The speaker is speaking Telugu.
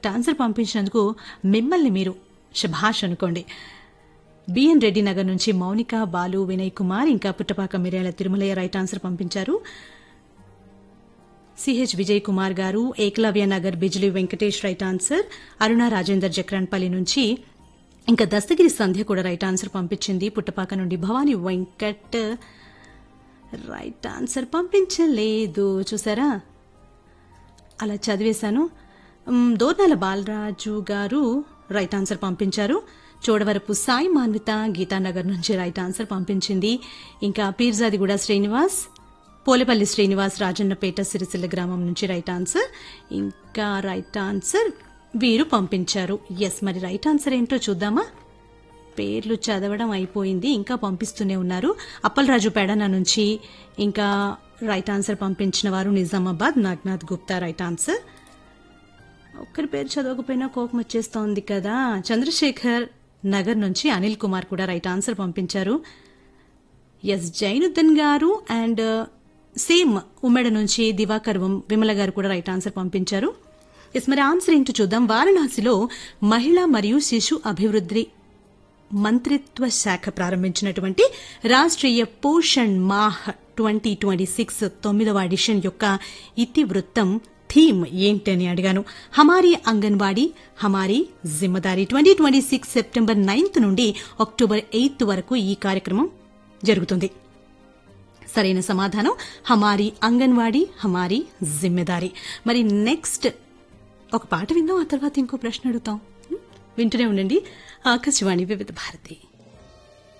కరెక్ట్ ఆన్సర్ పంపించినందుకు మిమ్మల్ని మీరు శభాష్ అనుకోండి బిఎన్ రెడ్డి నగర్ నుంచి మౌనిక బాలు వినయ్ కుమార్ ఇంకా పుట్టపాక మిర్యాల తిరుమలయ్య రైట్ ఆన్సర్ పంపించారు సిహెచ్ విజయ్ కుమార్ గారు ఏకలవ్య నగర్ బిజ్లీ వెంకటేష్ రైట్ ఆన్సర్ అరుణ రాజేందర్ జక్రాన్పల్లి నుంచి ఇంకా దస్తగిరి సంధ్య కూడా రైట్ ఆన్సర్ పంపించింది పుట్టపాక నుండి భవానీ వెంకట్ రైట్ ఆన్సర్ పంపించలేదు చూసారా అలా చదివేశాను మ్, దోర్నాల బాలరాజు గారు రైట్ ఆన్సర్ పంపించారు చోడవరపు సాయి మాన్విత గీతానగర్ నుంచి రైట్ ఆన్సర్ పంపించింది ఇంకా పీర్జాదిగూడ శ్రీనివాస్ పోలేపల్లి శ్రీనివాస్ రాజన్నపేట సిరిసిల్ల గ్రామం నుంచి రైట్ ఆన్సర్ ఇంకా రైట్ ఆన్సర్ వీరు పంపించారు ఎస్ మరి రైట్ ఆన్సర్ ఏంటో చూద్దామా పేర్లు చదవడం అయిపోయింది ఇంకా పంపిస్తూనే ఉన్నారు అప్పలరాజు పెడన నుంచి ఇంకా రైట్ ఆన్సర్ పంపించిన వారు నిజామాబాద్ నాగ్నాథ్ గుప్తా రైట్ ఆన్సర్ ఒక్కరి పేరు చదవకపోయినా కోపం వచ్చేస్తోంది కదా చంద్రశేఖర్ నగర్ నుంచి అనిల్ కుమార్ కూడా రైట్ ఆన్సర్ పంపించారు ఎస్ జైనుద్దన్ గారు అండ్ సేమ్ ఉమ్మడి నుంచి దివాకర్ వం- విమల గారు కూడా రైట్ ఆన్సర్ పంపించారు ఎస్ మరి ఆన్సర్ ఏంటో చూద్దాం వారణాసిలో మహిళా మరియు శిశు అభివృద్ధి మంత్రిత్వ శాఖ ప్రారంభించినటువంటి Rashtriya Poshan Maah twenty twenty six తొమ్మిదవ ఎడిషన్ యొక్క ఇతివృత్తం థీమ్ ఏంటని అడిగాను హమారీ అంగన్వాడీ హమారీ జిమ్మదారీ twenty twenty six September ninth నుండి అక్టోబర్ ఎయిత్ వరకు ఈ కార్యక్రమం జరుగుతుంది సరైన సమాధానం హమారీ అంగన్వాడీ హమారీ జిమ్మెదారీ మరి నెక్స్ట్ ఒక పాట విందాం ఆ తర్వాత ఇంకో ప్రశ్న అడుగుతాం వింటూనే ఉండండి ఆకాశవాణి వివిధ భారతి